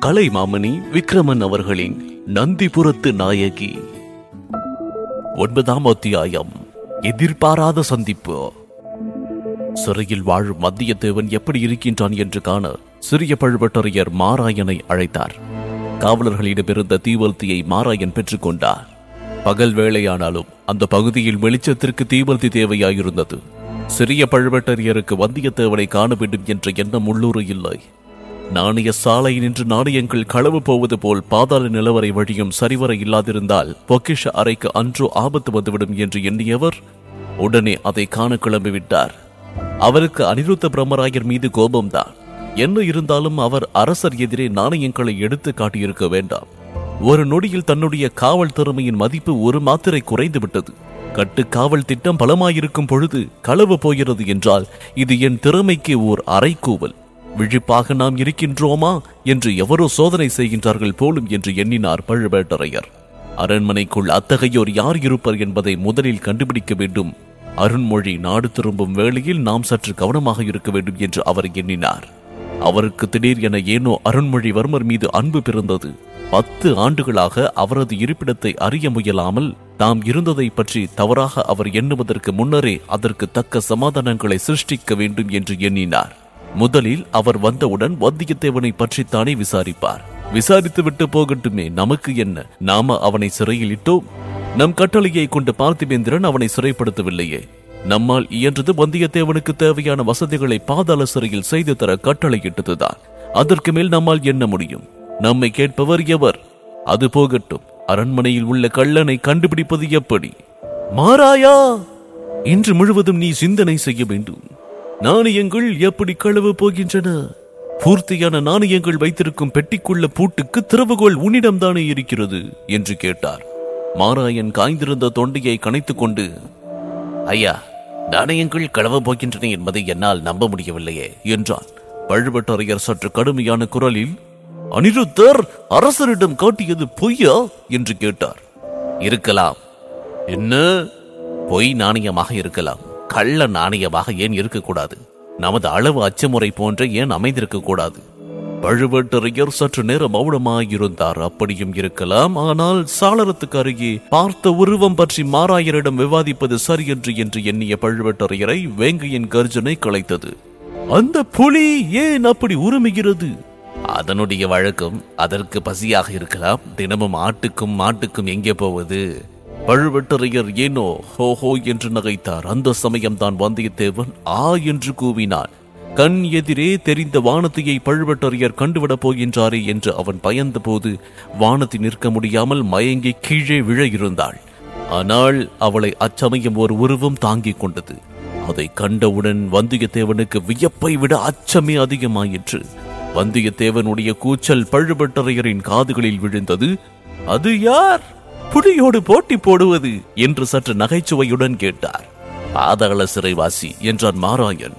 கலைமாமணி விக்ரமன் அவர்களின் நந்திபுரத்து நாயகி ஒன்பதாம் அத்தியாயம் எதிர்பாராத சந்திப்பு சிறையில் வாழும் வந்தியத்தேவன் எப்படி இருக்கின்றான் என்று காண சிறிய பழுவட்டரையர் மாராயனை அழைத்தார் காவலர்களிடமிருந்த தீவர்த்தியை மாராயன் பெற்றுக்கொண்டார் பகல் வேளையானாலும் அந்த பகுதியில் வெளிச்சத்திற்கு தீவர்த்தி தேவையாயிருந்தது சிறிய பழுவட்டரையருக்கு வந்தியத்தேவனை காண வேண்டும் என்ற எண்ணம் உள்ளூர் இல்லை நாணய சாலை நின்று நாணயங்கள் களவு போவது போல் பாதாள நிலவரை வழியும் சரிவர இல்லாதிருந்தால் பொக்கிஷ அறைக்கு அன்றோ ஆபத்து வந்துவிடும் என்று எண்ணியவர் உடனே அதை காண கிளம்பிவிட்டார் அவருக்கு அனிருத்த பிரம்மராயர் மீது கோபம்தான் என்ன இருந்தாலும் அவர் அரசர் எதிரே நாணயங்களை எடுத்து காட்டியிருக்க வேண்டாம் ஒரு நொடியில் தன்னுடைய காவல் திறமையின் மதிப்பு ஒரு மாத்திரை குறைந்து விட்டது கட்டு காவல் திட்டம் பலமாயிருக்கும் பொழுது களவு போகிறது என்றால் இது என் திறமைக்கு ஓர் அரைக்கூவல் விழிப்பாக நாம் இருக்கின்றோமா என்று எவரோ சோதனை செய்கின்றார்கள் போலும் என்று எண்ணினார் பழுவேட்டரையர் அரண்மனைக்குள் அத்தகையோர் யார் இருப்பர் என்பதை முதலில் கண்டுபிடிக்க வேண்டும் அருண்மொழி நாடு திரும்பும் வேளையில் நாம் சற்று கவனமாக இருக்க வேண்டும் என்று அவர் எண்ணினார் அவருக்கு திடீர் என ஏனோ அருண்மொழிவர்மர் மீது அன்பு பிறந்தது பத்து ஆண்டுகளாக அவரது இருப்பிடத்தை அறிய முயலாமல் தாம் இருந்ததை பற்றி தவறாக அவர் எண்ணுவதற்கு முன்னரே அதற்கு தக்க சமாதானங்களை சிருஷ்டிக்க வேண்டும் என்று எண்ணினார் முதலில் அவர் வந்தவுடன் வந்தியத்தேவனை பற்றித்தானே விசாரிப்பார் விசாரித்து விட்டு போகட்டுமே நமக்கு என்ன நாம அவனை சிறையில் இட்டோம் நம் கட்டளையை கொண்டு பார்த்திபேந்திரன் அவனை சிறைப்படுத்தவில்லையே நம்மால் இயன்றது வந்தியத்தேவனுக்கு தேவையான வசதிகளை பாதாள சிறையில் செய்து தர கட்டளையிட்டதுதான் அதற்கு மேல் நம்மால் என்ன முடியும் நம்மை கேட்பவர் எவர் அது போகட்டும் அரண்மனையில் உள்ள கள்ளனை கண்டுபிடிப்பது எப்படி மாறாயா இன்று முழுவதும் நீ சிந்தனை செய்ய வேண்டும் நாணயங்கள் எப்படி களவு போகின்றன பூர்த்தியான நாணயங்கள் வைத்திருக்கும் பெட்டிக்குள்ள பூட்டுக்கு திறவுகோல் உன்னிடம்தானே இருக்கிறது என்று கேட்டார் மாராயன் காய்ந்திருந்த தொண்டையை கனைத்துக் கொண்டு ஐயா நாணயங்கள் களவு போகின்றன என்பதை என்னால் நம்ப முடியவில்லையே என்றான் பழுவட்டரையர் சற்று கடுமையான குரலில் அனிருத்தர் அரசரிடம் காட்டியது பொய்யா என்று கேட்டார் இருக்கலாம் என்ன பொய் நாணயமாக இருக்கலாம் கள்ள நாணயமாக ஏன் இருக்கக்கூடாது நமது அளவு அச்சமுறை போன்ற ஏன் அமைந்திருக்க கூடாது பழுவேட்டரையர் சற்று நேரம் மௌனமாயிருந்தார் அப்படியும் இருக்கலாம் ஆனால் சாளரத்துக்கு அருகே பார்த்த உருவம் பற்றி மாராயரிடம் விவாதிப்பது சரியென்று என்று எண்ணிய பழுவேட்டரையரை வேங்கையின் கர்ஜனை கலைத்தது அந்த புலி ஏன் அப்படி உருமுகிறது அதனுடைய வழக்கம் அதற்கு பசியாக இருக்கலாம் தினமும் ஆட்டுக்கும் மாட்டுக்கும் எங்கே போவது பழுவட்டரையர் ஏனோ ஹோ ஹோ என்று நகைத்தார் அந்த சமயம்தான் வந்தியத்தேவன் ஆ என்று கூவினான் கண் எதிரே தெரிந்த வானதியை பழுவட்டரையர் கண்டுவிடப் போகின்றாரே என்று அவன் பயந்தபோது வானதி நிற்க முடியாமல் மயங்கி கீழே விழ இருந்தாள் ஆனால் அவளை அச்சமயம் ஒரு உருவம் தாங்கிக் கொண்டது அதை கண்டவுடன் வந்தியத்தேவனுக்கு வியப்பை விட அச்சமே அதிகமாயிற்று வந்தியத்தேவனுடைய கூச்சல் பழுவட்டரையரின் காதுகளில் விழுந்தது அது யார் புலியோடு போட்டி போடுவது என்று சற்று நகைச்சுவையுடன் கேட்டார் பாதாள சிறைவாசி என்றான் மாராயன்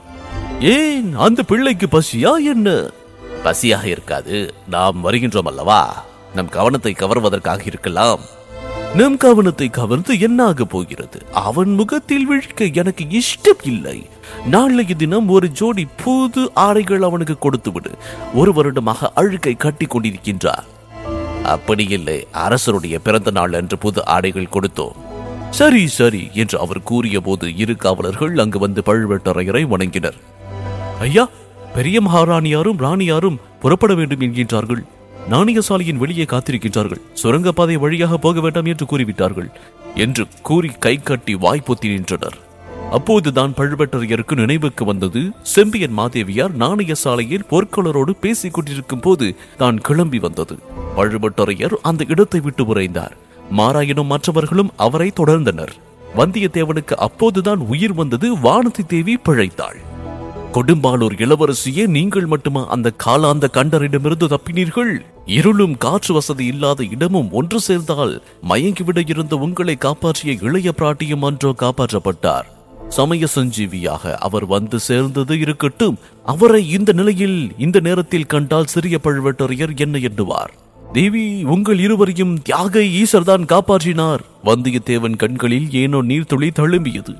ஏன் அந்த பிள்ளைக்கு பசியா என்ன பசியாக இருக்காது நாம் வருகின்றோம் அல்லவா நம் கவனத்தை கவர்வதற்காக இருக்கலாம் நம் கவனத்தை கவர்ந்து என்னாக போகிறது அவன் முகத்தில் விழிக்க எனக்கு இஷ்டம் இல்லை நாளைய தினம் ஒரு ஜோடி புது ஆடைகள் அவனுக்கு கொடுத்து விடு ஒரு வருடமாக அழுக்கை கட்டி கொண்டிருக்கின்றார் அப்படி இல்லை அரசருடைய பிறந்த நாள் அன்று புது ஆடைகள் கொடுத்தோம் சரி சரி என்று அவர் கூறிய போது இரு காவலர்கள் அங்கு வந்து பழுவேட்டரையரை வணங்கினர் ஐயா பெரிய மகாராணியாரும் ராணியாரும் புறப்பட வேண்டும் என்கின்றார்கள் நாணயசாலையின் வெளியே காத்திருக்கின்றார்கள் சுரங்கப்பாதை வழியாக போக வேண்டாம் என்று கூறிவிட்டார்கள் என்று கூறி கை கட்டி வாய்ப்பொத்தி நின்றனர் அப்போதுதான் பழுவேட்டரையருக்கு நினைவுக்கு வந்தது செம்பியன் மாதேவியார் நாணய சாலையில் போர்க்களரோடு பேசிக் கொண்டிருக்கும் போது தான் கிளம்பி வந்தது பழுவேட்டரையர் அந்த இடத்தை விட்டு உறைந்தார் மாராயனும் மற்றவர்களும் அவரை தொடர்ந்தனர் வந்தியத்தேவனுக்கு அப்போதுதான் உயிர் வந்தது வானதி தேவி பிழைத்தாள் கொடும்பாளூர் இளவரசியே நீங்கள் மட்டுமா அந்த காலாந்த கண்டரிடமிருந்து தப்பினீர்கள் இருளும் காற்று வசதி இல்லாத இடமும் ஒன்று சேர்ந்தால் மயங்கிவிட இருந்த உங்களை காப்பாற்றிய இளைய பிராட்டியும் அன்றோ காப்பாற்றப்பட்டார் சமய சஞ்சீவியாக அவர் வந்து சேர்ந்தது இருக்கட்டும் அவரை இந்த நிலையில் இந்த நேரத்தில் கண்டால் சிறிய பழுவேட்டரையர் என்ன எண்ணுவார் தேவி உங்கள் இருவரையும் தியாக ஈசர்தான் காப்பாற்றினார் வந்தியத்தேவன் கண்களில் ஏனோ நீர்த்துளி தழும்பியது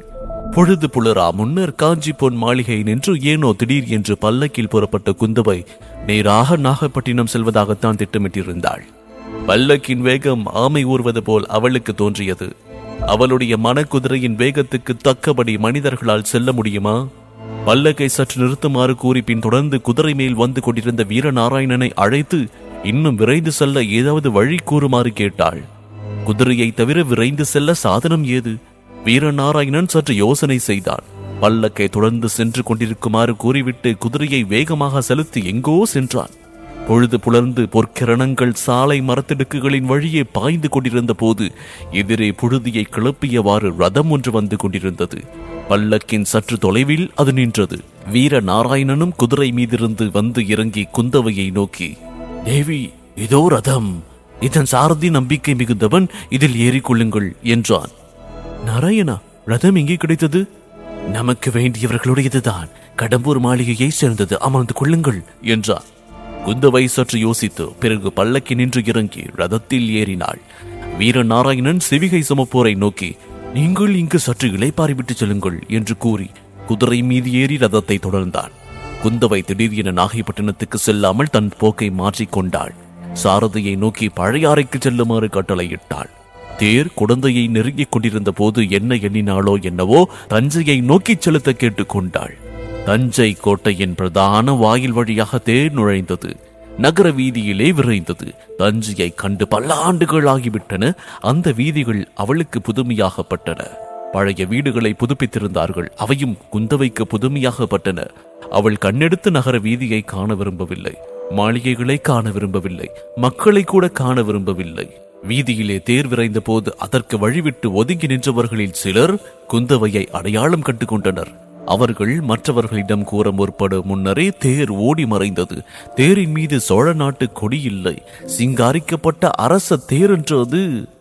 பொழுது புலரா முன்னர் காஞ்சி பொன் மாளிகை நின்று ஏனோ திடீர் என்று பல்லக்கில் புறப்பட்ட குந்தவை நேராக நாகப்பட்டினம் செல்வதாகத்தான் திட்டமிட்டிருந்தாள் பல்லக்கின் வேகம் ஆமை ஊர்வது போல் அவளுக்கு தோன்றியது அவளுடைய மனக்குதிரையின் வேகத்துக்கு தக்கபடி மனிதர்களால் செல்ல முடியுமா பல்லக்கை சற்று நிறுத்துமாறு கூறி பின் தொடர்ந்து குதிரை மேல் வந்து கொண்டிருந்த வீரநாராயணனை அழைத்து இன்னும் விரைந்து செல்ல ஏதாவது வழி கூறுமாறு கேட்டாள் குதிரையை தவிர விரைந்து செல்ல சாதனம் ஏது வீரநாராயணன் சற்று யோசனை செய்தான் பல்லக்கை தொடர்ந்து சென்று கொண்டிருக்குமாறு கூறிவிட்டு குதிரையை வேகமாக செலுத்தி எங்கோ சென்றான் பொழுது புலர்ந்து பொற்கிரணங்கள் சாலை மரத்திடுக்குகளின் வழியே பாய்ந்து கொண்டிருந்த போது எதிரே புழுதியை கிளப்பியவாறு ரதம் ஒன்று வந்து கொண்டிருந்தது பல்லக்கின் சற்று தொலைவில் அது நின்றது வீர நாராயணனும் குதிரை மீதிருந்து வந்து இறங்கி குந்தவையை நோக்கி தேவி இதோ ரதம் இதன் சாரதி நம்பிக்கை மிகுந்தவன் இதில் ஏறிக்கொள்ளுங்கள் என்றான் நாராயணா ரதம் எங்கே கிடைத்தது நமக்கு வேண்டியவர்களுடையதுதான் கடம்பூர் மாளிகையை சேர்ந்தது அமர்ந்து கொள்ளுங்கள் என்றார் குந்தவை சற்று யோசித்து பிறகு பல்லக்கி நின்று இறங்கி ரதத்தில் ஏறினாள் வீரநாராயணன் சிவிகை சுமப்போரை நோக்கி நீங்கள் இங்கு சற்று இளைப்பாரி விட்டு செல்லுங்கள் என்று கூறி குதிரை மீது ஏறி ரதத்தை தொடர்ந்தான் குந்தவை திடீரென நாகைப்பட்டினத்துக்கு செல்லாமல் தன் போக்கை மாற்றிக்கொண்டாள் சாரதியை நோக்கி பழையாறைக்கு செல்லுமாறு கட்டளையிட்டாள் தேர் குழந்தையை நெருங்கிக் கொண்டிருந்த போது என்ன எண்ணினாளோ என்னவோ தஞ்சையை நோக்கிச் செலுத்த கேட்டுக்கொண்டாள் தஞ்சை கோட்டையின் பிரதான வாயில் வழியாக தேர் நுழைந்தது நகர வீதியிலே விரைந்தது தஞ்சையை கண்டு பல ஆண்டுகள் ஆகிவிட்டன அந்த வீதிகள் அவளுக்கு புதுமையாகப்பட்டன பழைய வீடுகளை புதுப்பித்திருந்தார்கள் அவையும் குந்தவைக்கு புதுமையாகப்பட்டன அவள் கண்ணெடுத்து நகர வீதியை காண விரும்பவில்லை மாளிகைகளை காண விரும்பவில்லை மக்களை கூட காண விரும்பவில்லை வீதியிலே தேர் விரைந்த போது அதற்கு வழிவிட்டு ஒதுங்கி நின்றவர்களில் சிலர் குந்தவையை அடையாளம் கண்டுகொண்டனர் அவர்கள் மற்றவர்களிடம் கூற முற்படும் முன்னரே தேர் ஓடி மறைந்தது தேரின் மீது சோழ நாட்டு கொடி இல்லை சிங்காரிக்கப்பட்ட அரச தேர் என்றது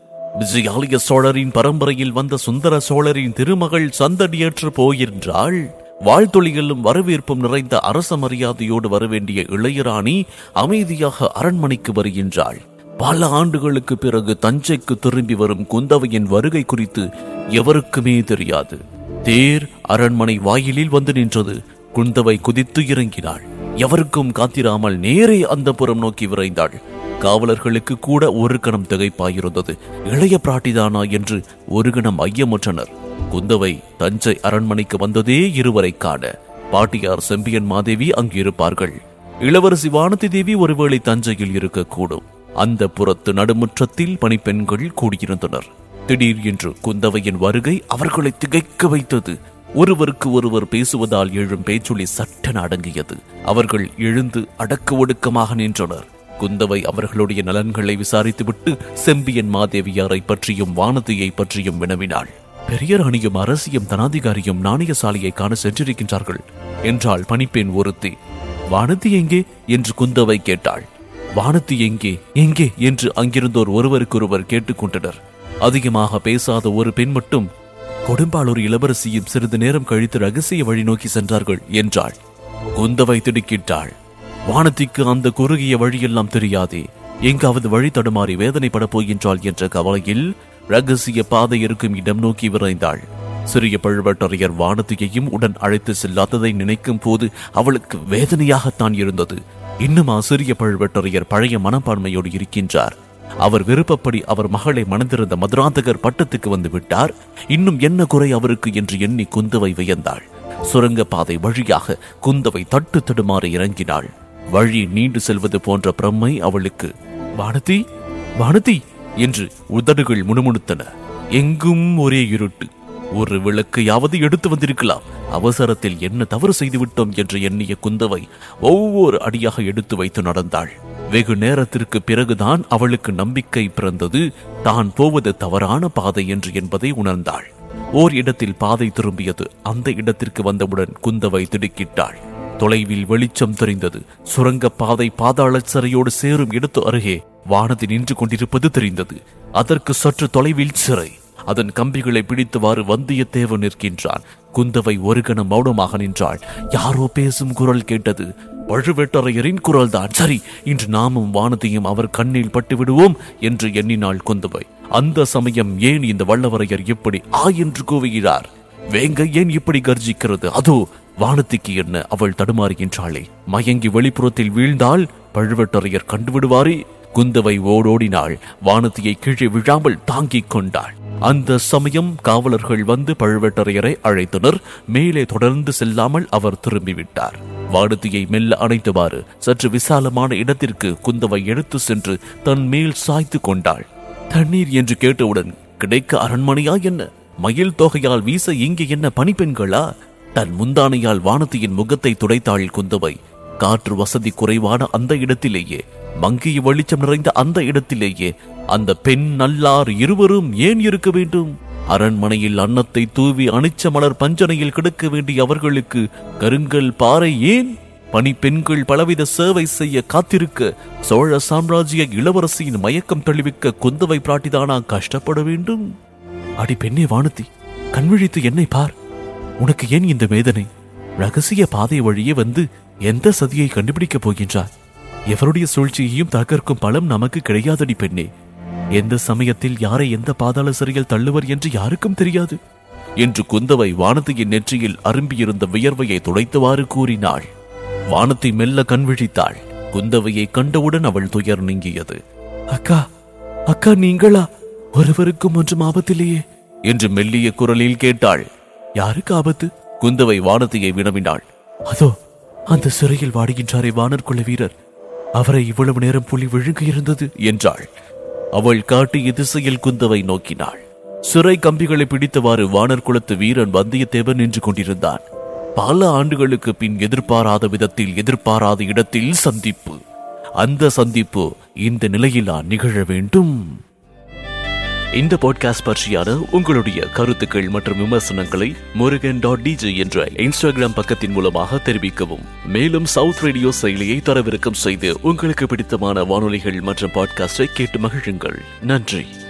விஜயாலய சோழரின் பரம்பரையில் வந்த சுந்தர சோழரின் திருமகள் சந்தடியற்று போகின்றாள் வாழ்த்தொழிகளும் வரவேற்பும் நிறைந்த அரச மரியாதையோடு வரவேண்டிய இளையராணி அமைதியாக அரண்மனைக்கு வருகின்றாள் பல ஆண்டுகளுக்கு பிறகு தஞ்சைக்கு திரும்பி வரும் குந்தவையின் வருகை குறித்து எவருக்குமே தெரியாது தேர் அரண்மனை வாயிலில் வந்து நின்றது குந்தவை குதித்து இறங்கினாள் எவருக்கும் காத்திராமல் நேரே அந்த புறம் நோக்கி விரைந்தாள் காவலர்களுக்கு கூட ஒரு கணம் திகைப்பாயிருந்தது இளைய பிராட்டிதானா என்று ஒரு கணம் ஐயமுற்றனர் குந்தவை தஞ்சை அரண்மனைக்கு வந்ததே இருவரை காண பாட்டியார் செம்பியன் மாதேவி அங்கு இருப்பார்கள் இளவரசி வானதி தேவி ஒருவேளை தஞ்சையில் இருக்கக்கூடும் அந்த புறத்து நடுமுற்றத்தில் பணிப்பெண்கள் கூடியிருந்தனர் திடீர் என்று குந்தவையின் வருகை அவர்களை திகைக்க வைத்தது ஒருவருக்கு ஒருவர் பேசுவதால் எழும் பேச்சொலி சட்டென அடங்கியது அவர்கள் எழுந்து அடக்க ஒடுக்கமாக நின்றனர் குந்தவை அவர்களுடைய நலன்களை விசாரித்துவிட்டு செம்பியன் மாதேவியாரை பற்றியும் வானதியை பற்றியும் வினவினாள் பெரிய ராணியும் அரசியும் தனாதிகாரியும் நாணயசாலையை காண சென்றிருக்கின்றார்கள் என்றாள் பணிப்பெண் ஒருத்தி வானதி எங்கே என்று குந்தவை கேட்டாள் வானதி எங்கே எங்கே என்று அங்கிருந்தோர் ஒருவருக்கொருவர் கேட்டுக்கொண்டனர் அதிகமாக பேசாத ஒரு பெண் மட்டும் கொடும்பாளூர் இளவரசியும் சிறிது நேரம் கழித்து ரகசிய வழி நோக்கி சென்றார்கள் என்றாள் குந்தவை திடுக்கிட்டாள் வானத்திற்கு அந்த குறுகிய வழியெல்லாம் தெரியாதே எங்காவது வழி தடுமாறி வேதனைப்படப் போகின்றாள் என்ற கவலையில் ரகசிய பாதை இருக்கும் இடம் நோக்கி விரைந்தாள் சிறிய பழுவட்டரையர் வானதியையும் உடன் அழைத்து செல்லாததை நினைக்கும் போது அவளுக்கு வேதனையாகத்தான் இருந்தது இன்னும் ஆ சிறிய பழுவட்டரையர் பழைய மனப்பான்மையோடு இருக்கின்றார் அவர் விருப்பப்படி அவர் மகளை மணந்திருந்த மதுராந்தகர் பட்டத்துக்கு வந்து விட்டார் இன்னும் என்ன குறை அவருக்கு என்று எண்ணி குந்தவை வியந்தாள் சுரங்க பாதை வழியாக குந்தவை தட்டு தடுமாறி இறங்கினாள் வழி நீண்டு செல்வது போன்ற பிரம்மை அவளுக்கு வானதி வானதி என்று உதடுகள் முணுமுணுத்தன எங்கும் ஒரே இருட்டு ஒரு விளக்கையாவது எடுத்து வந்திருக்கலாம் அவசரத்தில் என்ன தவறு செய்துவிட்டோம் என்று எண்ணிய குந்தவை ஒவ்வொரு அடியாக எடுத்து வைத்து நடந்தாள் வெகு நேரத்திற்கு பிறகுதான் அவளுக்கு நம்பிக்கை பிறந்தது தான் போவது தவறான பாதை என்று என்பதை உணர்ந்தாள் ஓர் இடத்தில் பாதை திரும்பியது அந்த இடத்திற்கு வந்தவுடன் குந்தவை திடுக்கிட்டாள் தொலைவில் வெளிச்சம் தெரிந்தது சுரங்க பாதை பாதாள சிறையோடு சேரும் இடத்து அருகே வானதி நின்று கொண்டிருப்பது தெரிந்தது அதற்கு சற்று தொலைவில் சிறை அதன் கம்பிகளை பிடித்தவாறு வந்தியத்தேவன் நிற்கின்றான் குந்தவை ஒரு கணம் மௌனமாக நின்றாள் யாரோ பேசும் குரல் கேட்டது பழுவேட்டரையரின் குரல்தான் சரி இன்று நாமும் வானதியும் அவர் கண்ணில் பட்டு விடுவோம் என்று எண்ணினாள் குந்தவை அந்த சமயம் ஏன் இந்த வல்லவரையர் இப்படி ஆ என்று கூவுகிறார் வேங்க ஏன் இப்படி கர்ஜிக்கிறது அதோ வானத்திக்கு என்ன அவள் தடுமாறுகின்றாளே மயங்கி வெளிப்புறத்தில் வீழ்ந்தால் பழுவேட்டரையர் கண்டுவிடுவாரே குந்தவை ஓடோடினாள் வானத்தியை கீழே விழாமல் தாங்கிக் கொண்டாள் அந்த சமயம் காவலர்கள் வந்து பழுவேட்டரையரை அழைத்தனர் மேலே தொடர்ந்து செல்லாமல் அவர் திரும்பிவிட்டார் வானதியை மெல்ல அணைத்தவாறு சற்று விசாலமான இடத்திற்கு குந்தவை எடுத்து சென்று தன் மேல் சாய்த்து கொண்டாள் தண்ணீர் என்று கேட்டவுடன் கிடைக்க அரண்மனையா என்ன மயில் தொகையால் வீச இங்கே என்ன பணிப்பெண்களா தன் முந்தானையால் வானதியின் முகத்தை துடைத்தாள் குந்தவை காற்று வசதி குறைவான அந்த இடத்திலேயே மங்கிய வெளிச்சம் நிறைந்த அந்த இடத்திலேயே அந்த பெண் நல்லார் இருவரும் ஏன் இருக்க வேண்டும் அரண்மனையில் அன்னத்தை தூவி அனிச்ச மலர் பஞ்சனையில் கிடக்க வேண்டிய அவர்களுக்கு கருங்கல் பாறை ஏன் பணிப்பெண்கள் பலவித சேவை செய்ய காத்திருக்க சோழ சாம்ராஜ்ய இளவரசியின் மயக்கம் தெளிவிக்க குந்தவை பிராட்டிதானா கஷ்டப்பட வேண்டும் அடி பெண்ணே வானதி கண்விழித்து என்னை பார் உனக்கு ஏன் இந்த வேதனை ரகசிய பாதை வழியே வந்து எந்த சதியை கண்டுபிடிக்கப் போகின்றார் எவருடைய சூழ்ச்சியையும் தகர்க்கும் பலம் நமக்கு கிடையாதடி பெண்ணே எந்த சமயத்தில் யாரை எந்த பாதாள சிறையில் தள்ளுவர் என்று யாருக்கும் தெரியாது என்று குந்தவை வானதியின் நெற்றியில் அரும்பியிருந்த வியர்வையை துடைத்தவாறு கூறினாள் வானத்தை மெல்ல கண்விழித்தாள் குந்தவையை கண்டவுடன் அவள் துயர் நீங்கியது அக்கா அக்கா நீங்களா ஒருவருக்கும் ஒன்றும் ஆபத்தில்லையே என்று மெல்லிய குரலில் கேட்டாள் யாருக்கு ஆபத்து குந்தவை வானதியை வினவினாள் அதோ அந்த சிறையில் வாடுகின்றாரே வானர்குல வீரர் அவரை இவ்வளவு நேரம் புலி விழுங்க இருந்தது என்றாள் அவள் காட்டிய திசையில் குந்தவை நோக்கினாள் சிறை கம்பிகளை பிடித்தவாறு வானர் குலத்து வீரன் வந்தியத்தேவன் நின்று கொண்டிருந்தான் பல ஆண்டுகளுக்கு பின் எதிர்பாராத விதத்தில் எதிர்பாராத இடத்தில் சந்திப்பு அந்த சந்திப்பு இந்த நிலையிலா நிகழ வேண்டும் இந்த பாட்காஸ்ட் பற்றியான உங்களுடைய கருத்துக்கள் மற்றும் விமர்சனங்களை முருகன் டாட் டிஜே என்ற இன்ஸ்டாகிராம் பக்கத்தின் மூலமாக தெரிவிக்கவும் மேலும் சவுத் ரேடியோ செயலியை தரவிறக்கம் செய்து உங்களுக்கு பிடித்தமான வானொலிகள் மற்றும் பாட்காஸ்டை கேட்டு மகிழுங்கள் நன்றி